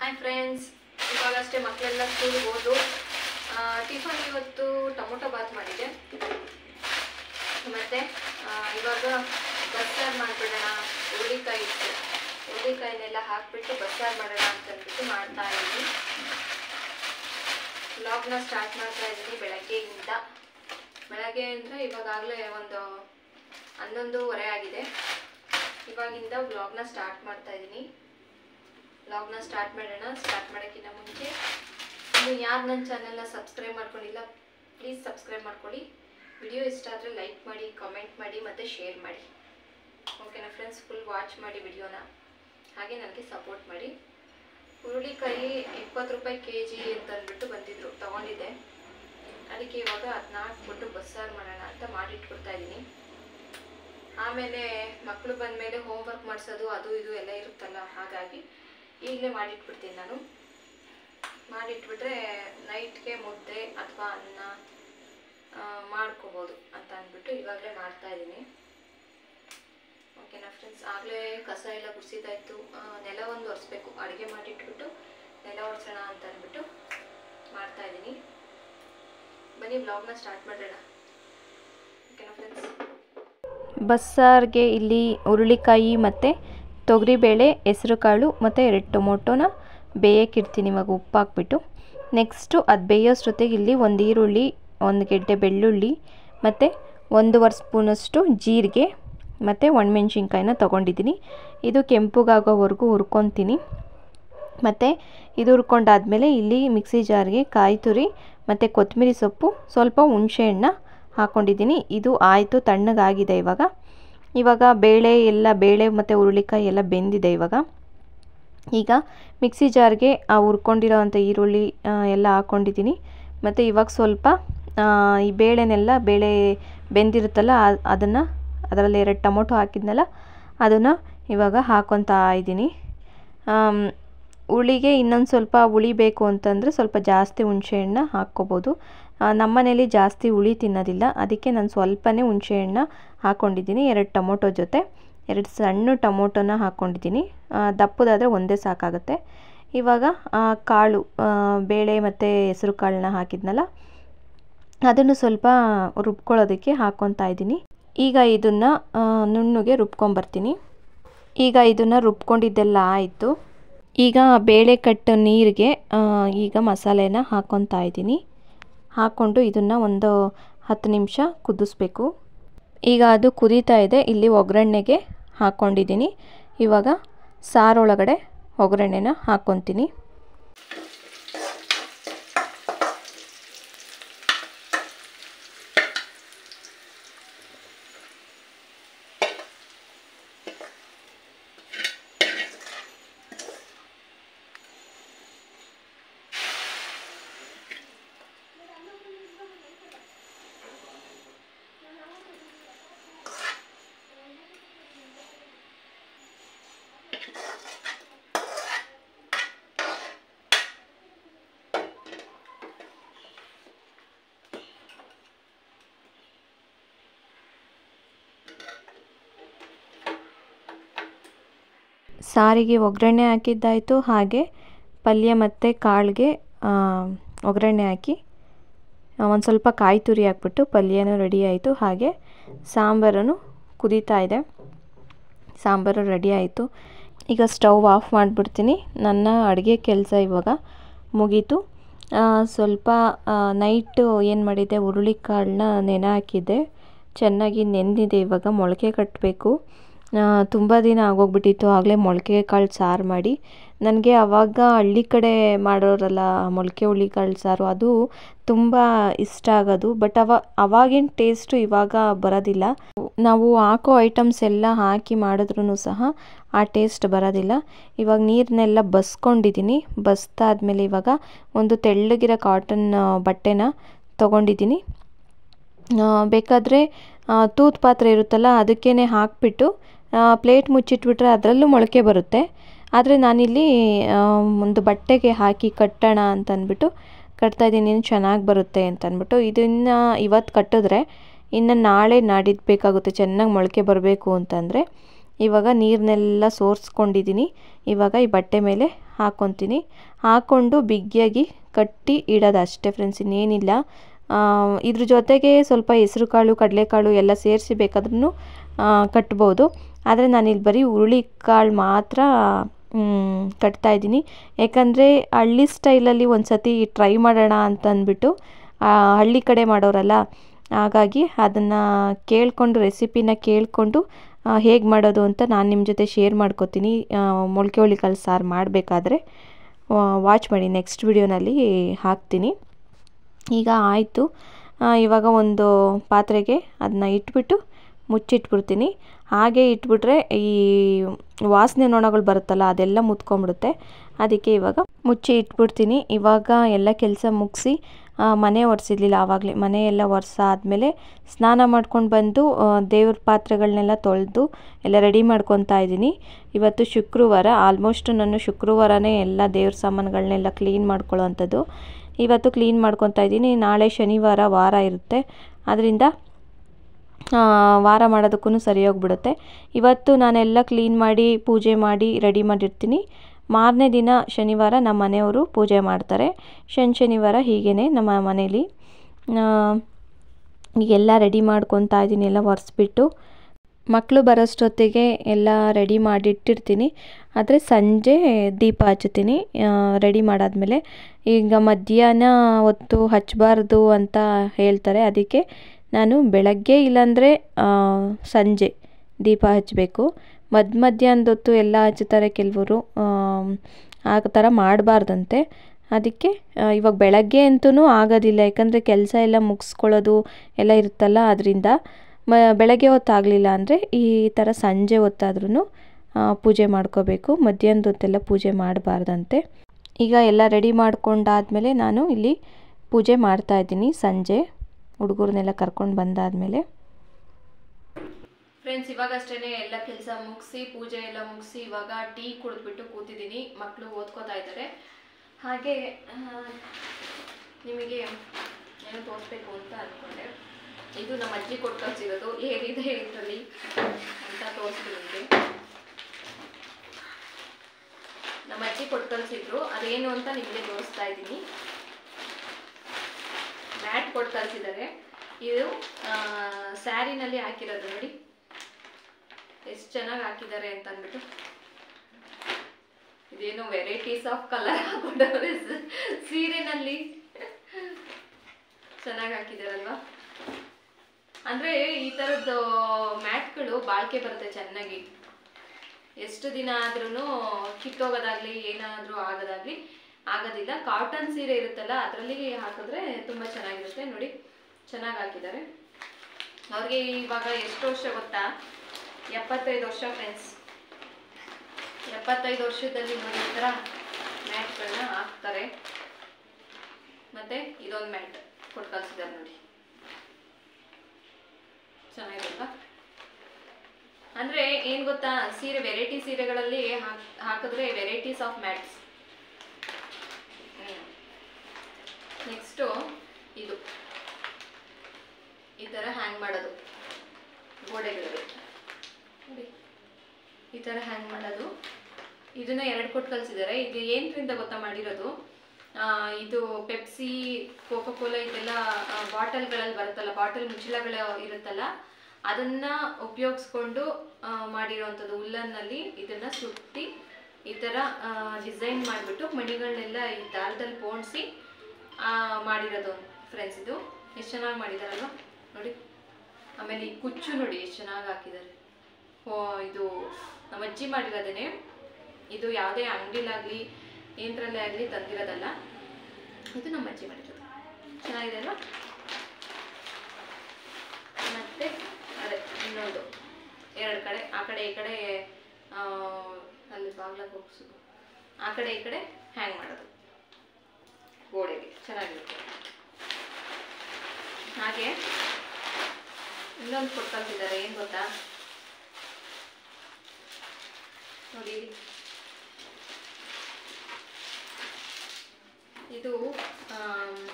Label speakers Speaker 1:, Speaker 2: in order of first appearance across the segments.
Speaker 1: Hi friends ಇವಾಗಷ್ಟೇ ಮಕ್ಕಳೆಲ್ಲ ಸ್ಕೂಲ್ಗೆ ಹೋದ್ರು ಆ, ಟಿಫನ್ ಇವತ್ತು ಟೊಮೊಟೊ ಬಾತ್ ಮಾಡಿದೆ ಮತ್ತು ಇವಾಗ ಬಸ್ಸಾರು ಮಾಡಿಬಿಡೋಣ ಹುರುಳಿಕಾಯಿ ಇತ್ತು ಹುರುಳಿಕಾಯಿನೆಲ್ಲ ಹಾಕಿಬಿಟ್ಟು ಬಸ್ಸಾರು ಮಾಡೋಣ ಅಂತ ಅಂದ್ಬಿಟ್ಟು ಮಾಡ್ತಾ ಇದ್ದೀನಿ ವ್ಲಾಗ್ನ ಸ್ಟಾರ್ಟ್ ಮಾಡ್ತಾ ಇದ್ದೀನಿ ಬೆಳಗ್ಗೆಯಿಂದ ಬೆಳಗ್ಗೆ ಅಂದರೆ ಇವಾಗಲೇ ಒಂದು ಹನ್ನೊಂದೂವರೆ ಆಗಿದೆ ಇವಾಗಿಂದ ವ್ಲಾಗ್ನ ಸ್ಟಾರ್ಟ್ ಮಾಡ್ತಾ ಇದ್ದೀನಿ ವ್ಲಾಗ್ನ ಸ್ಟಾರ್ಟ್ ಮಾಡೋಣ ಸ್ಟಾರ್ಟ್ ಮಾಡೋಕ್ಕಿಂತ ಮುಂಚೆ ಇನ್ನು ಯಾರು ನನ್ನ ಚಾನಲ್ನ ಸಬ್ಸ್ಕ್ರೈಬ್ ಮಾಡ್ಕೊಂಡಿಲ್ಲ ಪ್ಲೀಸ್ ಸಬ್ಸ್ಕ್ರೈಬ್ ಮಾಡ್ಕೊಳ್ಳಿ ವಿಡಿಯೋ ಇಷ್ಟ ಆದರೆ ಲೈಕ್ ಮಾಡಿ ಕಮೆಂಟ್ ಮಾಡಿ ಮತ್ತು ಶೇರ್ ಮಾಡಿ ಓಕೆನಾ ಫ್ರೆಂಡ್ಸ್ ಫುಲ್ ವಾಚ್ ಮಾಡಿ ವಿಡಿಯೋನ ಹಾಗೆ ನನಗೆ ಸಪೋರ್ಟ್ ಮಾಡಿ ಹುರುಳಿಕಾಯಿ ಇಪ್ಪತ್ತು ರೂಪಾಯಿ ಕೆ ಜಿ ಅಂತ ಅಂದ್ಬಿಟ್ಟು ಬಂದಿದ್ರು ತೊಗೊಂಡಿದ್ದೆ ಅದಕ್ಕೆ ಇವಾಗ ಅದನ್ನ ಹಾಕ್ಬಿಟ್ಟು ಬಸ್ಸಾರು ಮಾಡೋಣ ಅಂತ ಮಾಡಿಟ್ಬಿಡ್ತಾ ಇದ್ದೀನಿ ಆಮೇಲೆ ಮಕ್ಕಳು ಬಂದಮೇಲೆ ಹೋಮ್ವರ್ಕ್ ಮಾಡಿಸೋದು ಅದು ಇದು ಎಲ್ಲ ಇರುತ್ತಲ್ಲ ಹಾಗಾಗಿ ಈಗಲೇ ಮಾಡಿಟ್ಬಿಡ್ತೀನಿ ನಾನು ಮಾಡಿಟ್ಬಿಟ್ರೆ ನೈಟ್ಗೆ ಮುದ್ದೆ ಅಥವಾ ಅನ್ನ ಆ, ಮಾಡ್ಕೋಬೋದು ಅಂತ ಅಂದ್ಬಿಟ್ಟು ಇವಾಗಲೇ ಮಾಡ್ತಾ ಇದ್ದೀನಿ ಓಕೆನಾ ಫ್ರೆಂಡ್ಸ್ ಆಗಲೇ ಕಸ ಎಲ್ಲ ಗುಡಿಸಿದಾಯ್ತು ನೆಲ ಒಂದು ಒರೆಸ್ಬೇಕು ಅಡುಗೆ ಮಾಡಿಟ್ಬಿಟ್ಟು ನೆಲ ಒರೆಸೋಣ ಅಂತ ಅಂದ್ಬಿಟ್ಟು ಮಾಡ್ತಾ ಇದ್ದೀನಿ ಬನ್ನಿ ಬ್ಲಾಗ್ನ ಸ್ಟಾರ್ಟ್ ಮಾಡೋಣ ಓಕೆನಾ ಫ್ರೆಂಡ್ಸ್
Speaker 2: ಬಸ್ಸಾರಿಗೆ ಇಲ್ಲಿ ಹುರುಳಿಕಾಯಿ ಮತ್ತು ತೊಗರಿಬೇಳೆ ಹೆಸರುಕಾಳು ಮತ್ತು ಎರಡು ಟೊಮೊಟೊನ ಬೇಯಕ್ಕಿಡ್ತೀನಿ ಇವಾಗ ಉಪ್ಪು ಹಾಕ್ಬಿಟ್ಟು ನೆಕ್ಸ್ಟು ಅದು ಬೇಯೋಷ್ಟೊತ್ತಿಗೆ ಇಲ್ಲಿ ಒಂದು ಈರುಳ್ಳಿ ಒಂದು ಗೆಡ್ಡೆ ಬೆಳ್ಳುಳ್ಳಿ ಮತ್ತು ಒಂದೂವರೆ ಸ್ಪೂನಷ್ಟು ಜೀರಿಗೆ ಮತ್ತು ಒಣಮೆಣ್ಸಿನ್ಕಾಯಿನ ತೊಗೊಂಡಿದ್ದೀನಿ ಇದು ಕೆಂಪುಗಾಗೋವರೆಗೂ ಹುರ್ಕೊತೀನಿ ಮತ್ತು ಇದು ಹುರ್ಕೊಂಡಾದ್ಮೇಲೆ ಇಲ್ಲಿ ಮಿಕ್ಸಿ ಜಾರ್ಗೆ ಕಾಯಿ ತುರಿ ಮತ್ತು ಕೊತ್ತಂಬರಿ ಸೊಪ್ಪು ಸ್ವಲ್ಪ ಹುಣಸೆಹಣ್ಣ ಹಾಕ್ಕೊಂಡಿದ್ದೀನಿ ಇದು ಆಯಿತು ತಣ್ಣಗಾಗಿದೆ ಇವಾಗ ಇವಾಗ ಬೇಳೆ ಎಲ್ಲ ಬೇಳೆ ಮತ್ತು ಹುರುಳಿಕಾಯಿ ಎಲ್ಲ ಬೆಂದಿದೆ ಇವಾಗ ಈಗ ಮಿಕ್ಸಿ ಜಾರ್ಗೆ ಆ ಹುರ್ಕೊಂಡಿರೋ ಅಂಥ ಈರುಳ್ಳಿ ಆ, ಎಲ್ಲ ಹಾಕ್ಕೊಂಡಿದ್ದೀನಿ ಮತ್ತು ಇವಾಗ ಸ್ವಲ್ಪ ಆ, ಈ ಬೇಳೆನೆಲ್ಲ ಬೇಳೆ ಬೆಂದಿರುತ್ತಲ್ಲ ಅದನ್ನು ಅದರಲ್ಲಿ ಎರಡು ಟೊಮೊಟೊ ಹಾಕಿದ್ನಲ್ಲ ಅದನ್ನು ಇವಾಗ ಹಾಕ್ಕೊತಾ ಇದ್ದೀನಿ ಆಮ್, ಹುಳಿಗೆ ಇನ್ನೊಂದು ಸ್ವಲ್ಪ ಹುಳಿ ಬೇಕು ಅಂತಂದರೆ ಸ್ವಲ್ಪ ಜಾಸ್ತಿ ಹುಣಸೆಹಣ್ಣ ಹಾಕ್ಕೋಬೋದು ಆ, ನಮ್ಮನೇಲಿ ಜಾಸ್ತಿ ಹುಳಿ ತಿನ್ನೋದಿಲ್ಲ ಅದಕ್ಕೆ ನಾನು ಸ್ವಲ್ಪನೇ ಹುಣಸೆಹಣ್ಣ ಹಾಕ್ಕೊಂಡಿದ್ದೀನಿ ಎರಡು ಟೊಮೊಟೊ ಜೊತೆ ಎರಡು ಸಣ್ಣ ಟೊಮೊಟೊನ ಹಾಕ್ಕೊಂಡಿದ್ದೀನಿ ಆ, ದಪ್ಪದಾದರೆ ಒಂದೇ ಸಾಕಾಗುತ್ತೆ ಇವಾಗ ಆ, ಕಾಳು ಆ, ಬೇಳೆ ಮತ್ತು ಹೆಸರು ಕಾಳನ್ನ ಹಾಕಿದ್ನಲ್ಲ ಅದನ್ನು ಸ್ವಲ್ಪ ರುಬ್ಕೊಳ್ಳೋದಕ್ಕೆ ಹಾಕ್ಕೊತಾ ಇದ್ದೀನಿ ಈಗ ಇದನ್ನು ನುಣ್ಣಗೆ ರುಬ್ಕೊಂಬರ್ತೀನಿ ಈಗ ಇದನ್ನು ರುಬ್ಕೊಂಡಿದ್ದೆಲ್ಲ ಆಯಿತು ಈಗ ಬೇಳೆ ಕಟ್ಟು ನೀರಿಗೆ ಆ, ಈಗ ಮಸಾಲೆನ ಹಾಕ್ಕೊತಾ ಇದ್ದೀನಿ ಹಾಕ್ಕೊಂಡು ಇದನ್ನು ಒಂದು ಹತ್ತು ನಿಮಿಷ ಕುದಿಸ್ಬೇಕು ಈಗ ಅದು ಕುದೀತಾ ಇದೆ ಇಲ್ಲಿ ಒಗ್ಗರಣೆಗೆ ಹಾಕ್ಕೊಂಡಿದ್ದೀನಿ ಇವಾಗ ಸಾರೊಳಗಡೆ ಒಗ್ಗರಣೆನ ಹಾಕ್ಕೊತೀನಿ ಸಾರಿಗೆ ಒಗ್ಗರಣೆ ಹಾಕಿದ್ದಾಯಿತು ಹಾಗೆ ಪಲ್ಯ ಮತ್ತು ಕಾಳಿಗೆ ಒಗ್ಗರಣೆ ಹಾಕಿ ಒಂದು ಸ್ವಲ್ಪ ಕಾಯಿ ತುರಿ ಹಾಕ್ಬಿಟ್ಟು ಪಲ್ಯನೂ ರೆಡಿ ಆಯಿತು ಹಾಗೆ ಸಾಂಬಾರನ್ನು ಕುದೀತಾ ಇದೆ ಸಾಂಬಾರು ರೆಡಿ ಆಯಿತು ಈಗ ಸ್ಟವ್ ಆಫ್ ಮಾಡಿಬಿಡ್ತೀನಿ ನನ್ನ ಅಡುಗೆ ಕೆಲಸ ಇವಾಗ ಮುಗೀತು ಆ, ಸ್ವಲ್ಪ ನೈಟು ಏನು ಮಾಡಿದ್ದೆ ಹುರುಳಿಕಾಳನ್ನ ನೆನೆ ಹಾಕಿದ್ದೆ ಚೆನ್ನಾಗಿ ನೆಂದಿದೆ ಇವಾಗ ಮೊಳಕೆ ಕಟ್ಟಬೇಕು ತುಂಬ ದಿನ ಆಗೋಗ್ಬಿಟ್ಟಿತ್ತು ಆಗಲೇ ಮೊಳಕೆ ಕಾಳು ಸಾರು ಮಾಡಿ ನನಗೆ ಆವಾಗ ಹಳ್ಳಿ ಕಡೆ ಮಾಡೋರಲ್ಲ ಮೊಳಕೆ ಹುರುಳಿಕಾಳು ಸಾರು ಅದು ತುಂಬ ಇಷ್ಟ ಆಗೋದು ಬಟ್ ಅವ ಅವಾಗಿನ ಟೇಸ್ಟು ಇವಾಗ ಬರೋದಿಲ್ಲ ನಾವು ಹಾಕೋ ಐಟಮ್ಸ್ ಎಲ್ಲ ಹಾಕಿ ಮಾಡಿದ್ರೂ ಸಹ ಆ ಟೇಸ್ಟ್ ಬರೋದಿಲ್ಲ ಇವಾಗ ನೀರನ್ನೆಲ್ಲ ಬಸ್ಕೊಂಡಿದ್ದೀನಿ ಬಸ್ದಾದ್ಮೇಲೆ ಇವಾಗ ಒಂದು ತೆಳ್ಳಗಿರೋ ಕಾಟನ್ ಬಟ್ಟೆನ ತೊಗೊಂಡಿದ್ದೀನಿ ಆ, ಬೇಕಾದರೆ ತೂತ್ ಪಾತ್ರೆ ಇರುತ್ತಲ್ಲ ಅದಕ್ಕೇ ಹಾಕ್ಬಿಟ್ಟು ಪ್ಲೇಟ್ ಮುಚ್ಚಿಟ್ಬಿಟ್ರೆ ಅದರಲ್ಲೂ ಮೊಳಕೆ ಬರುತ್ತೆ ಆದರೆ ನಾನಿಲ್ಲಿ ಆ, ಒಂದು ಬಟ್ಟೆಗೆ ಹಾಕಿ ಕಟ್ಟೋಣ ಅಂತ ಅಂದ್ಬಿಟ್ಟು ಕಟ್ತಾ ಇದ್ದೀನಿ ಚೆನ್ನಾಗಿ ಬರುತ್ತೆ ಅಂತ ಅಂದ್ಬಿಟ್ಟು ಇದನ್ನು ಇವತ್ತು ಕಟ್ಟಿದ್ರೆ ಇನ್ನು ನಾಳೆ ನಾಡಿದ್ದು ಬೇಕಾಗುತ್ತೆ ಚೆನ್ನಾಗಿ ಮೊಳಕೆ ಬರಬೇಕು ಅಂತಂದರೆ ಇವಾಗ ನೀರನ್ನೆಲ್ಲ ಸೋರಿಸ್ಕೊಂಡಿದ್ದೀನಿ ಇವಾಗ ಈ ಬಟ್ಟೆ ಮೇಲೆ ಹಾಕ್ಕೊತೀನಿ ಹಾಕ್ಕೊಂಡು ಬಿಗಿಯಾಗಿ ಕಟ್ಟಿ ಇಡೋದು ಅಷ್ಟೇ ಫ್ರೆಂಡ್ಸ್ ಇನ್ನೇನಿಲ್ಲ ಆ, ಇದ್ರ ಜೊತೆಗೆ ಸ್ವಲ್ಪ ಹೆಸರು ಕಾಳು ಕಡಲೆಕಾಳು ಎಲ್ಲ ಸೇರಿಸಿ ಬೇಕಾದ್ರೂ ಕಟ್ಬೋದು ಆದರೆ ನಾನಿಲ್ಲಿ ಬರೀ ಹುರುಳಿ ಕಾಳು ಮಾತ್ರ ಮ್, ಕಟ್ತಾ ಇದ್ದೀನಿ ಯಾಕಂದರೆ ಹಳ್ಳಿ ಸ್ಟೈಲಲ್ಲಿ ಒಂದು ಸತಿ ಟ್ರೈ ಮಾಡೋಣ ಅಂತ ಅಂದ್ಬಿಟ್ಟು ಆ, ಹಳ್ಳಿ ಕಡೆ ಮಾಡೋರಲ್ಲ ಹಾಗಾಗಿ ಅದನ್ನು ಕೇಳಿಕೊಂಡು ರೆಸಿಪಿನ ಕೇಳಿಕೊಂಡು ಹೇಗೆ ಮಾಡೋದು ಅಂತ ನಾನು ನಿಮ್ಮ ಜೊತೆ ಶೇರ್ ಮಾಡ್ಕೋತೀನಿ ಆ, ಮೊಳಕೆ ಹುಳಿ ಕಾಳು ಸಾರು ಮಾಡಬೇಕಾದ್ರೆ ವಾಚ್ ಮಾಡಿ ನೆಕ್ಸ್ಟ್ ವಿಡಿಯೋನಲ್ಲಿ ಹಾಕ್ತೀನಿ ಈಗ ಆಯಿತು ಇವಾಗ ಒಂದು ಪಾತ್ರೆಗೆ ಅದನ್ನ ಇಟ್ಬಿಟ್ಟು ಮುಚ್ಚಿಟ್ಬಿಡ್ತೀನಿ ಹಾಗೆ ಇಟ್ಬಿಟ್ರೆ ಈ ವಾಸನೆ ನೊಣಗಳು ಬರುತ್ತಲ್ಲ ಅದೆಲ್ಲ ಮುತ್ಕೊಂಡ್ಬಿಡುತ್ತೆ ಅದಕ್ಕೆ ಇವಾಗ ಮುಚ್ಚಿ ಇಟ್ಬಿಡ್ತೀನಿ ಇವಾಗ ಎಲ್ಲ ಕೆಲಸ ಮುಗಿಸಿ ಮನೆ ಒರೆಸಿರ್ಲಿಲ್ಲ ಆವಾಗಲೇ ಮನೆ ಎಲ್ಲ ಒರೆಸಾದ್ಮೇಲೆ ಸ್ನಾನ ಮಾಡ್ಕೊಂಡು ಬಂದು ಆ, ದೇವ್ರ ಪಾತ್ರೆಗಳನ್ನೆಲ್ಲ ತೊಳೆದು ಎಲ್ಲ ರೆಡಿ ಮಾಡ್ಕೊತಾ ಇದ್ದೀನಿ ಇವತ್ತು ಶುಕ್ರವಾರ ಆಲ್ಮೋಸ್ಟ್ ನಾನು ಶುಕ್ರವಾರನೇ ಎಲ್ಲ ದೇವ್ರ ಸಾಮಾನುಗಳನ್ನೆಲ್ಲ ಕ್ಲೀನ್ ಮಾಡ್ಕೊಳ್ಳೋ ಅಂಥದ್ದು ಇವತ್ತು ಕ್ಲೀನ್ ಮಾಡ್ಕೊತಾ ಇದ್ದೀನಿ ನಾಳೆ ಶನಿವಾರ ವಾರ ಇರುತ್ತೆ ಅದರಿಂದ ಆ, ವಾರ ಮಾಡೋದಕ್ಕೂ ಸರಿ ಹೋಗ್ಬಿಡುತ್ತೆ ಇವತ್ತು ನಾನೆಲ್ಲ ಕ್ಲೀನ್ ಮಾಡಿ ಪೂಜೆ ಮಾಡಿ ರೆಡಿ ಮಾಡಿರ್ತೀನಿ ಮಾರನೇ ದಿನ ಶನಿವಾರ ನಮ್ಮ ಮನೆಯವರು ಪೂಜೆ ಮಾಡ್ತಾರೆ ಶನಿ ಶನಿವಾರ ಹೀಗೇ ನಮ್ಮ ಮನೇಲಿ ಆ, ಈಗೆಲ್ಲ ರೆಡಿ ಮಾಡ್ಕೊತಾ ಇದ್ದೀನಿ ಎಲ್ಲ ಒರೆಸ್ಬಿಟ್ಟು ಮಕ್ಕಳು ಬರೋಷ್ಟೊತ್ತಿಗೆ ಎಲ್ಲ ರೆಡಿ ಮಾಡಿಟ್ಟಿರ್ತೀನಿ ಆದರೆ ಸಂಜೆ ದೀಪ ಹಚ್ಚುತ್ತೀನಿ ರೆಡಿ ಮಾಡಾದ್ಮೇಲೆ ಈಗ ಮಧ್ಯಾಹ್ನ ಹೊತ್ತು ಹಚ್ಚಬಾರ್ದು ಅಂತ ಹೇಳ್ತಾರೆ ಅದಕ್ಕೆ ನಾನು ಬೆಳಗ್ಗೆ ಇಲ್ಲಾಂದರೆ ಸಂಜೆ ದೀಪ ಹಚ್ಚಬೇಕು ಮಧ್ಯ ಮಧ್ಯಾಹ್ನದ ಹೊತ್ತು ಎಲ್ಲ ಹಚ್ಚುತ್ತಾರೆ ಕೆಲವರು ಆ ಥರ ಮಾಡಬಾರ್ದಂತೆ ಅದಕ್ಕೆ ಆ, ಇವಾಗ ಬೆಳಗ್ಗೆ ಅಂತೂ ಆಗೋದಿಲ್ಲ ಯಾಕಂದರೆ ಕೆಲಸ ಎಲ್ಲ ಮುಗಿಸ್ಕೊಳ್ಳೋದು ಎಲ್ಲ ಇರುತ್ತಲ್ಲ ಅದರಿಂದ ಮ ಬೆಳಗ್ಗೆ ಹೊತ್ತಾಗಲಿಲ್ಲ ಅಂದರೆ ಈ ಥರ ಸಂಜೆ ಹೊತ್ತಾದ್ರೂ ಪೂಜೆ ಮಾಡ್ಕೋಬೇಕು ಮಧ್ಯಾಹ್ನದ ಹೊತ್ತೆಲ್ಲ ಪೂಜೆ ಮಾಡಬಾರ್ದಂತೆ ಈಗ ಎಲ್ಲ ರೆಡಿ ಮಾಡ್ಕೊಂಡಾದ್ಮೇಲೆ ನಾನು ಇಲ್ಲಿ ಪೂಜೆ ಮಾಡ್ತಾ ಇದ್ದೀನಿ ಸಂಜೆ ಹುಡುಗರನ್ನೆಲ್ಲ ಕರ್ಕೊಂಡು ಬಂದಾದಮೇಲೆ
Speaker 1: ಫ್ರೆಂಡ್ಸ್ ಇವಾಗಷ್ಟೇ ಎಲ್ಲ ಕೆಲಸ ಮುಗಿಸಿ ಪೂಜೆ ಎಲ್ಲ ಮುಗಿಸಿ ಇವಾಗ ಟೀ ಕುಡಿದ್ಬಿಟ್ಟು ಕೂತಿದ್ದೀನಿ ಮಕ್ಕಳು ಓದ್ಕೋತಾ ಇದ್ದಾರೆ ಹಾಗೆ ಆ, ನಿಮಗೆ ಏನು ತೋರಿಸ್ಬೇಕು ಅಂತ ಅಂದ್ಕೊಂಡೆ ಇದು ನಮ್ಮ ಅಜ್ಜಿ ಕೊಟ್ಟು ಕಳ್ಸಿರೋದು ಏನಿದೆ ಇದರಲ್ಲಿ ಅಂತ ತೋರಿಸ್ತೀನಿ ನಿಮಗೆ ನಮ್ಮ ಅಜ್ಜಿ ಕೊಟ್ಟು ಕಳ್ಸಿದ್ರು ಅದೇನು ಅಂತ ನಿಮಗೆ ತೋರಿಸ್ತಾ ಇದ್ದೀನಿ ಮ್ಯಾಟ್ ಕೊಟ್ಟು ಕಳ್ಸಿದ್ದಾರೆ ಇದು ಸ್ಯಾರಿನಲ್ಲಿ ಹಾಕಿರೋದು ನೋಡಿ ಎಷ್ಟು ಚೆನ್ನಾಗಿ ಹಾಕಿದ್ದಾರೆ ಅಂತ ಅಂದ್ಬಿಟ್ಟು ಇದೇನೋ ವೆರೈಟೀಸ್ ಆಫ್ ಕಲರ್ ಹಾಕೊಂಡವ್ರೆ ಸ- ಸೀರೆನಲ್ಲಿ ಚೆನ್ನಾಗಿ ಹಾಕಿದಾರಲ್ವಾ ಅಂದ್ರೆ ಈ ಥರದ್ದು ಮ್ಯಾಟ್ಗಳು ಬಾಳಿಕೆ ಬರುತ್ತೆ ಚೆನ್ನಾಗಿ ಎಷ್ಟು ದಿನ ಆದ್ರೂ ಕಿತ್ತೋಗೋದಾಗ್ಲಿ ಏನಾದರೂ ಆಗೋದಾಗ್ಲಿ ಆಗೋದಿಲ್ಲ ಕಾಟನ್ ಸೀರೆ ಇರುತ್ತಲ್ಲ ಅದರಲ್ಲಿ ಹಾಕಿದ್ರೆ ತುಂಬ ಚೆನ್ನಾಗಿರುತ್ತೆ ನೋಡಿ ಚೆನ್ನಾಗಿ ಹಾಕಿದ್ದಾರೆ ಅವ್ರಿಗೆ ಇವಾಗ ಎಷ್ಟು ವರ್ಷ ಗೊತ್ತಾ ಎಪ್ಪತ್ತೈದು ವರ್ಷ ಫ್ರೆಂಡ್ಸ್ ಎಪ್ಪತ್ತೈದು ವರ್ಷದಲ್ಲಿ ನೋಡಿ ಈ ಥರ ಮ್ಯಾಟ್ಗಳನ್ನ ಹಾಕ್ತಾರೆ ಮತ್ತೆ ಇದೊಂದು ಮ್ಯಾಟ್ ಕೊಟ್ಟು ಕಳ್ಸಿದ್ದಾರೆ ನೋಡಿ ಚೆನ್ನಾಗಿರುತ್ತಾ ಅಂದ್ರೆ ಏನ್ ಗೊತ್ತಾ ಸೀರೆ ವೆರೈಟಿ ಸೀರೆಗಳಲ್ಲಿ ಹಾಕ್- ಹಾಕಿದ್ರೆ ವೆರೈಟೀಸ್ ಆಫ್ ಮ್ಯಾಟ್ಸ್ ನೆಕ್ಸ್ಟು ಇದು ಈ ಥರ ಹ್ಯಾಂಗ್ ಮಾಡೋದು ಗೋಡೆಗಳಿಗೆ ನೋಡಿ ಈ ಥರ ಹ್ಯಾಂಗ್ ಮಾಡೋದು ಇದನ್ನ ಎರಡು ಕೊಟ್ಟು ಕಳಿಸಿದ್ದಾರೆ ಇದು ಏನರಿಂದ ಗೊತ್ತಾ ಮಾಡಿರೋದು ಆ, ಇದು ಪೆಪ್ಸಿ ಕೋಕೋ ಕೋಲಾ ಇದೆಲ್ಲ ಬಾಟಲ್ಗಳಲ್ಲಿ ಬರುತ್ತಲ್ಲ ಬಾಟಲ್ ಮುಚ್ಚಳಗಳು ಇರುತ್ತಲ್ಲ ಅದನ್ನ ಉಪಯೋಗಿಸ್ಕೊಂಡು ಮಾಡಿರೋವಂಥದ್ದು ಉಲ್ಲನ್ನಲ್ಲಿ ಇದನ್ನ ಸುತ್ತಿ ಈ ಥರ ಡಿಸೈನ್ ಮಾಡಿಬಿಟ್ಟು ಮಣಿಗಳನ್ನೆಲ್ಲ ಈ ದಾರದಲ್ಲಿ ಪೋಣಿಸಿ ಮಾಡಿರೋದು ಫ್ರೆಂಡ್ಸ್ ಇದು ಎಷ್ಟು ಚೆನ್ನಾಗಿ ಮಾಡಿದಾರಲ್ವ ನೋಡಿ ಆಮೇಲೆ ಈ ಕುಚ್ಚು ನೋಡಿ ಎಷ್ಟು ಚೆನ್ನಾಗಿ ಹಾಕಿದ್ದಾರೆ ಓ ಇದು ನಮ್ಮ ಅಜ್ಜಿ ಮಾಡಿರೋದೇನೆ ಇದು ಯಾವುದೇ ಅಂಗಡಿಲಾಗಲಿ ಏನರಲ್ಲೇ ಆಗಲಿ ತಂದಿರೋದಲ್ಲ ಇದು ನಮ್ಮ ಅಜ್ಜಿ ಮಾಡಿರೋದು ಚೆನ್ನಾಗಿದೆ ಅಲ್ವಾ ಮತ್ತೆ ಅದೇ ಇನ್ನೊಂದು ಎರಡು ಕಡೆ ಆ ಕಡೆ ಈ ಕಡೆ ಆ, ಅಲ್ಲಿ ಬಾಗ್ಲಾಗ ಹೋಗ್ಸು ಆ ಕಡೆ ಈ ಕಡೆ ಹ್ಯಾಂಗ್ ಮಾಡೋದು ಗೋಡೆಗೆ ಚೆನ್ನಾಗಿರುತ್ತೆ ಹಾಗೆ ಇನ್ನೊಂದು ಕೊಟ್ಟು ಕಳ್ಸಿದ್ದಾರೆ ಏನು ಗೊತ್ತಾ ನೋಡಿ ಇಲ್ಲಿ. ಇದು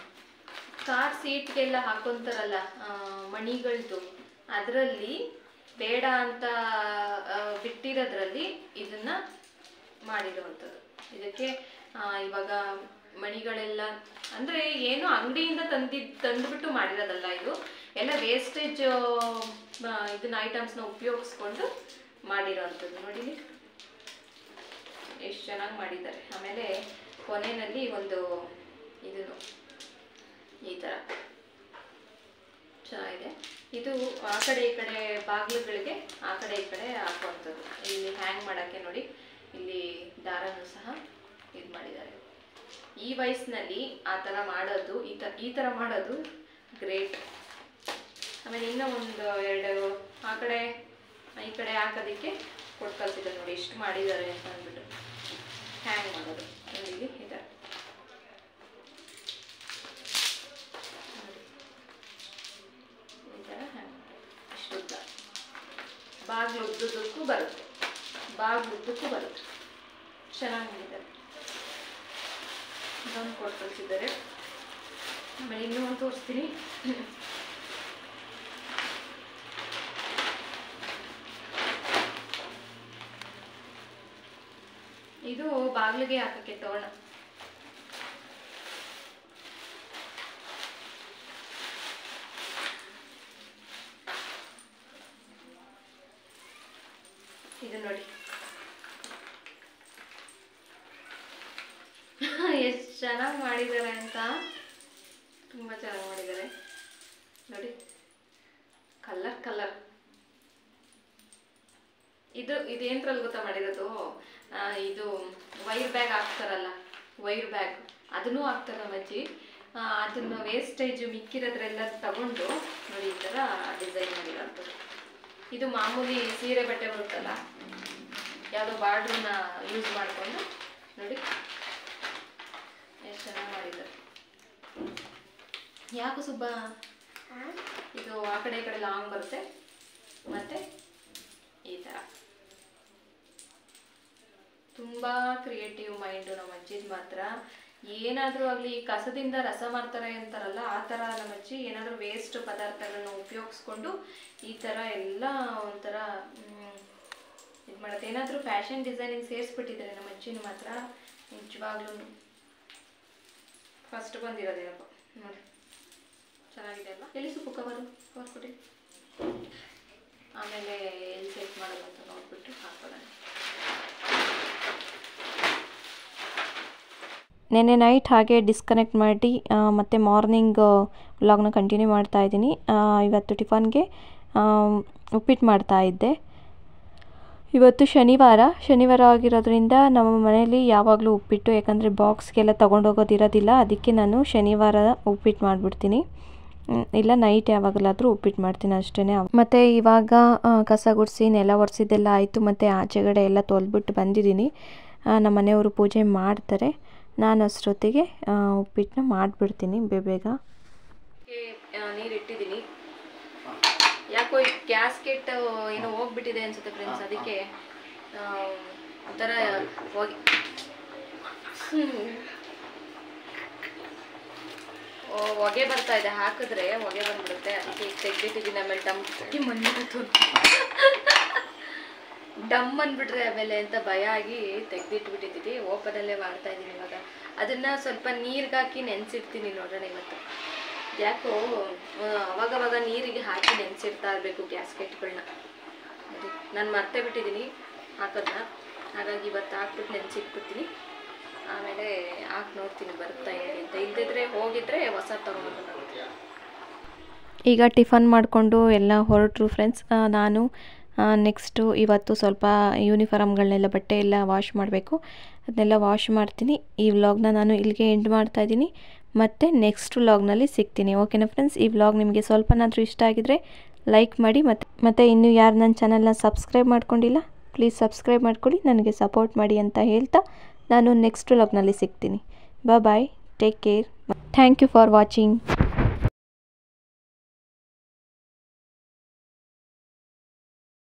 Speaker 1: ಕಾರ್ ಸೀಟ್ಗೆಲ್ಲ ಹಾಕೊಂತಾರಲ್ಲ ಆ, ಮಣಿಗಳ್ದು ಅದರಲ್ಲಿ ಬೇಡ ಅಂತ ಆ, ಬಿಟ್ಟಿರೋದ್ರಲ್ಲಿ ಇದನ್ನ ಮಾಡಿರುವಂಥದ್ದು ಇದಕ್ಕೆ ಆ, ಇವಾಗ ಮಣಿಗಳೆಲ್ಲ ಅಂದರೆ ಏನು ಅಂಗಡಿಯಿಂದ ತಂದಿದ್ ತಂದುಬಿಟ್ಟು ಮಾಡಿರೋದಲ್ಲ ಇದು ಎಲ್ಲ ವೇಸ್ಟೇಜ್ ಇದನ್ನ ಐಟಮ್ಸ್ನ ಉಪಯೋಗಿಸ್ಕೊಂಡು ಮಾಡಿರೋವಂಥದ್ದು ನೋಡಿ ಇಲ್ಲಿ. ಎಷ್ಟು ಚೆನ್ನಾಗಿ ಮಾಡಿದ್ದಾರೆ ಆಮೇಲೆ ಕೊನೆಯಲ್ಲಿ ಒಂದು ಇದು ಈ ಥರ ಚೆನ್ನಾಗಿದೆ ಇದು ಆ ಕಡೆ ಈ ಕಡೆ ಬಾಗಿಲುಗಳಿಗೆ ಆ ಕಡೆ ಈ ಕಡೆ ಹಾಕುವಂಥದ್ದು ಇಲ್ಲಿ ಹ್ಯಾಂಗ್ ಮಾಡೋಕ್ಕೆ ನೋಡಿ ಇಲ್ಲಿ ದಾರನೂ ಸಹ ಇದು ಮಾಡಿದ್ದಾರೆ ಈ ವಯಸ್ಸಿನಲ್ಲಿ ಆ ಥರ ಮಾಡೋದು ಈ ಥರ ಈ ಥರ ಮಾಡೋದು ಗ್ರೇಟ್ ಆಮೇಲೆ ಇನ್ನೂ ಒಂದು ಎರಡು ಆ ಕಡೆ ಈ ಕಡೆ ಹಾಕೋದಕ್ಕೆ ಕೊಟ್ಟು ಕಲ್ತಿದ್ದಾರೆ ನೋಡಿ ಎಷ್ಟು ಮಾಡಿದ್ದಾರೆ ಅಂತ ಅಂದ್ಬಿಟ್ಟು ಹ್ಯಾಂಗ್ ಮಾಡೋದು ನೋಡಿ ಇಲ್ಲಿ ಈ ಥರ ನೋಡಿ. ಈ ಥರ ಹ್ಯಾಂಗ್ ಮಾಡೋದು ಇಷ್ಟು ಉದ್ದ ಬಾಗಿಲು ಉದ್ದುದಕ್ಕೂ ಬರುತ್ತೆ ಬಾಗಿಲು ಉದ್ದಕ್ಕೂ ಬರುತ್ತೆ ಚೆನ್ನಾಗಿ ಮಾಡಿದ್ದಾರೆ ಇದೊಂದು ಕೊಟ್ಟು ಕಳಿಸಿದ್ದಾರೆ ಆಮೇಲೆ ಇನ್ನೂ ಒಂದು ತೋರಿಸ್ತೀನಿ ಇದು ಬಾಗಿಲಿಗೆ ಹಾಕಕ್ಕೆ ತೋರಣ ಇದು ನೋಡಿ ಎಷ್ಟು ಚೆನ್ನಾಗಿ ಮಾಡಿದ್ದಾರೆ ಅಂತ ತುಂಬ ಚೆನ್ನಾಗಿ ಮಾಡಿದ್ದಾರೆ ನೋಡಿ ಕಲರ್ ಕಲರ್ ಇದು ಇದೇನ್ರಲ್ಲಿ ಗೊತ್ತಾ ಮಾಡಿರೋದು ಆ, ಇದು ವೈರ್ ಬ್ಯಾಗ್ ಹಾಕ್ತಾರಲ್ಲ ವೈರ್ ಬ್ಯಾಗ್ ಅದನ್ನೂ ಹಾಕ್ತಾರೆ ನಮ್ಮ ಅಜ್ಜಿ ಆ, ಅದನ್ನ ವೇಸ್ಟೇಜ್ ಮಿಕ್ಕಿರೋದ್ರೆಲ್ಲ ತಗೊಂಡು ನೋಡಿ ಈ ಥರ ಡಿಸೈನ್ ಮಾಡಿರೋಂಥದ್ದು ಇದು ಮಾಮೂಲಿ ಸೀರೆ ಬಟ್ಟೆ ಬರುತ್ತಲ್ಲ ಯಾವುದೋ ಬಾರ್ಡ್ರನ್ನ ಯೂಸ್ ಮಾಡಿಕೊಂಡು ನೋಡಿ ಎಷ್ಟು ಚೆನ್ನಾಗಿ ಮಾಡಿದ್ದಾರೆ ಯಾಕೋ ಸುಬ್ಬ ಇದು ಆ ಕಡೆ ಈ ಕಡೆ ಲಾಂಗ್ ಬರುತ್ತೆ ಮತ್ತೆ ಈ ಥರ ತುಂಬ ಕ್ರಿಯೇಟಿವ್ ಮೈಂಡು ನಮ್ಮ ಅಜ್ಜಿದ್ ಮಾತ್ರ ಏನಾದರೂ ಆಗಲಿ ಕಸದಿಂದ ರಸ ಮಾಡ್ತಾರೆ ಅಂತಾರಲ್ಲ ಆ ಥರ ನಮ್ಮ ಅಜ್ಜಿ ಏನಾದರೂ ವೇಸ್ಟ್ ಪದಾರ್ಥಗಳನ್ನ ಉಪಯೋಗಿಸ್ಕೊಂಡು ಈ ಥರ ಎಲ್ಲ ಒಂಥರ ಇದು ಮಾಡುತ್ತೆ ಏನಾದರೂ ಫ್ಯಾಷನ್ ಡಿಸೈನಿಂಗ್ ಸೇರಿಸ್ಬಿಟ್ಟಿದ್ದಾರೆ ನಮ್ಮ ಅಜ್ಜಿನ ಮಾತ್ರ ನಿಜವಾಗ್ಲೂ ಫಸ್ಟ್ ಬಂದಿರೋದೇನಪ್ಪ ನೋಡಿ ಚೆನ್ನಾಗಿದೆ ಅಲ್ಲ ಎಲ್ಲಿ ಸುಪ್ಪು ಕವರು ಕವರ್ ಕೊಡಿ ಆಮೇಲೆ ಎಲ್ಲಿ ಸೆಟ್ ಮಾಡೋದು ಅಂತ ನೋಡ್ಬಿಟ್ಟು ಹಾಕೊಳ್ಳೋಣ
Speaker 2: ನೆನ್ನೆ ನೈಟ್ ಹಾಗೆ ಡಿಸ್ಕನೆಕ್ಟ್ ಮಾಡಿ ಆ, ಮತ್ತೆ ಮಾರ್ನಿಂಗ್ ವ್ಲಾಗ್ನ ಕಂಟಿನ್ಯೂ ಮಾಡ್ತಾ ಇದ್ದೀನಿ ಆ, ಇವತ್ತು ಟಿಫನ್ಗೆ ಉಪ್ಪಿಟ್ಟು ಮಾಡ್ತಾ ಇದ್ದೆ ಇವತ್ತು ಶನಿವಾರ ಶನಿವಾರ ಆಗಿರೋದ್ರಿಂದ ನಮ್ಮ ಮನೆಯಲ್ಲಿ ಯಾವಾಗಲೂ ಉಪ್ಪಿಟ್ಟು ಯಾಕಂದರೆ ಬಾಕ್ಸ್ಗೆಲ್ಲ ತೊಗೊಂಡೋಗೋದಿರೋದಿಲ್ಲ ಅದಕ್ಕೆ ನಾನು ಶನಿವಾರ ಉಪ್ಪಿಟ್ಟು ಮಾಡಿಬಿಡ್ತೀನಿ ಮ್, ಇಲ್ಲ ನೈಟ್ ಯಾವಾಗಲಾದರೂ ಉಪ್ಪಿಟ್ಟು ಮಾಡ್ತೀನಿ ಅಷ್ಟೇ ಮತ್ತು ಇವಾಗ ಆ, ಕಸ ಗುಡಿಸಿ ನೆಲ ಒರೆಸಿದ್ದೆಲ್ಲ ಆಯಿತು ಮತ್ತು ಆಚೆಗಡೆ ಎಲ್ಲ ತೊಳೆದ್ಬಿಟ್ಟು ಬಂದಿದ್ದೀನಿ ಆ, ನಮ್ಮ ಮನೆಯವರು ಪೂಜೆ ಮಾಡ್ತಾರೆ ನಾನು ಅಷ್ಟೊತ್ತಿಗೆ ಆ, ಉಪ್ಪಿಟ್ಟನ್ನ ಮಾಡಿಬಿಡ್ತೀನಿ ಬೇಗ
Speaker 1: ನೀರು ಇಟ್ಟಿದ್ದೀನಿ ಯಾಕೋ ಈ ಗ್ಯಾಸ್ಕೆಟ್ ಏನೋ ಹೋಗ್ಬಿಟ್ಟಿದೆ ಅನ್ಸುತ್ತೆ ಫ್ರೆಂಡ್ಸ್ ಅದಕ್ಕೆ ಆ, ಒಂಥರ ಹೋಗಿ ಓ, ಹೊಗೆ ಬರ್ತಾ ಇದೆ ಹಾಕಿದ್ರೆ ಹೊಗೆ ಬಂದ್ಬಿಡುತ್ತೆ ಅದಕ್ಕೆ ಈಗ ತೆಗ್ದಿಟ್ಟಿದ್ದೀನಿ ಆಮೇಲೆ ಡಮ್ ಬಂದ್ಬಿಟ್ಟು ಡಮ್ ಅಂದ್ಬಿಟ್ರೆ ಆಮೇಲೆ ಅಂತ ಭಯ ಆಗಿ ತೆಗ್ದಿಟ್ಬಿಟ್ಟಿದ್ದೀವಿ ಓಪನಲ್ಲೇ ಮಾಡ್ತಾ ಇದ್ದೀನಿ ಇವಾಗ ಅದನ್ನ ಸ್ವಲ್ಪ ನೀರ್ಗೆ ಹಾಕಿ ನೆನೆಸಿಡ್ತೀನಿ ನೋಡೋಣ ಇವತ್ತು ಯಾಕೋ ಆ, ಅವಾಗವಾಗ ನೀರಿಗೆ ಹಾಕಿ ನೆನೆಸಿಡ್ತಾ ಇರಬೇಕು ಗ್ಯಾಸ್ಕೆಟ್ಗಳನ್ನ ನಾನು ಮರ್ತೇ ಬಿಟ್ಟಿದ್ದೀನಿ ಹಾಕೋದನ್ನ ಹಾಗಾಗಿ ಇವತ್ತು ಹಾಕ್ಬಿಟ್ಟು ನೆನೆಸಿಟ್ಬಿಡ್ತೀನಿ ಆಮೇಲೆ ಹಾಕಿ ನೋಡ್ತೀನಿ ಬರುತ್ತಾ ಹೇಗೆ ಅಂತ ಇಲ್ದಿದ್ರೆ ಹೋಗಿದ್ರೆ ಹೊಸ ತೊಗೊಂಡ್ಬರ್ಬೇಕಾಗುತ್ತೆ
Speaker 2: ಈಗ ಟಿಫನ್ ಮಾಡಿಕೊಂಡು ಎಲ್ಲ ಹೊರಟರು ಫ್ರೆಂಡ್ಸ್ ನಾನು ನೆಕ್ಸ್ಟು ಇವತ್ತು ಸ್ವಲ್ಪ ಯೂನಿಫಾರ್ಮ್ಗಳನ್ನೆಲ್ಲ ಬಟ್ಟೆ ಎಲ್ಲ ವಾಶ್ ಮಾಡಬೇಕು ಅದನ್ನೆಲ್ಲ ವಾಶ್ ಮಾಡ್ತೀನಿ ಈ ವ್ಲಾಗ್ನ ನಾನು ಇಲ್ಲಿಗೆ ಎಂಡ್ ಮಾಡ್ತಾ ಇದ್ದೀನಿ ಮತ್ತು ನೆಕ್ಸ್ಟ್ ವ್ಲಾಗ್ನಲ್ಲಿ ಸಿಗ್ತೀನಿ ಓಕೆನಾ ಫ್ರೆಂಡ್ಸ್ ಈ ವ್ಲಾಗ್ ನಿಮಗೆ ಸ್ವಲ್ಪನಾದರೂ ಇಷ್ಟ ಆಗಿದರೆ ಲೈಕ್ ಮಾಡಿ ಮತ್ತು ಮತ್ತು ಇನ್ನೂ ಯಾರು ನನ್ನ ಚಾನಲ್ನ ಸಬ್ಸ್ಕ್ರೈಬ್ ಮಾಡ್ಕೊಂಡಿಲ್ಲ ಪ್ಲೀಸ್ ಸಬ್ಸ್ಕ್ರೈಬ್ ಮಾಡ್ಕೊಳ್ಳಿ ನನಗೆ ಸಪೋರ್ಟ್ ಮಾಡಿ ಅಂತ ಹೇಳ್ತಾ ನಾನು ನೆಕ್ಸ್ಟ್ ವ್ಲಾಗ್ನಲ್ಲಿ ಸಿಗ್ತೀನಿ bye take care thank you for watching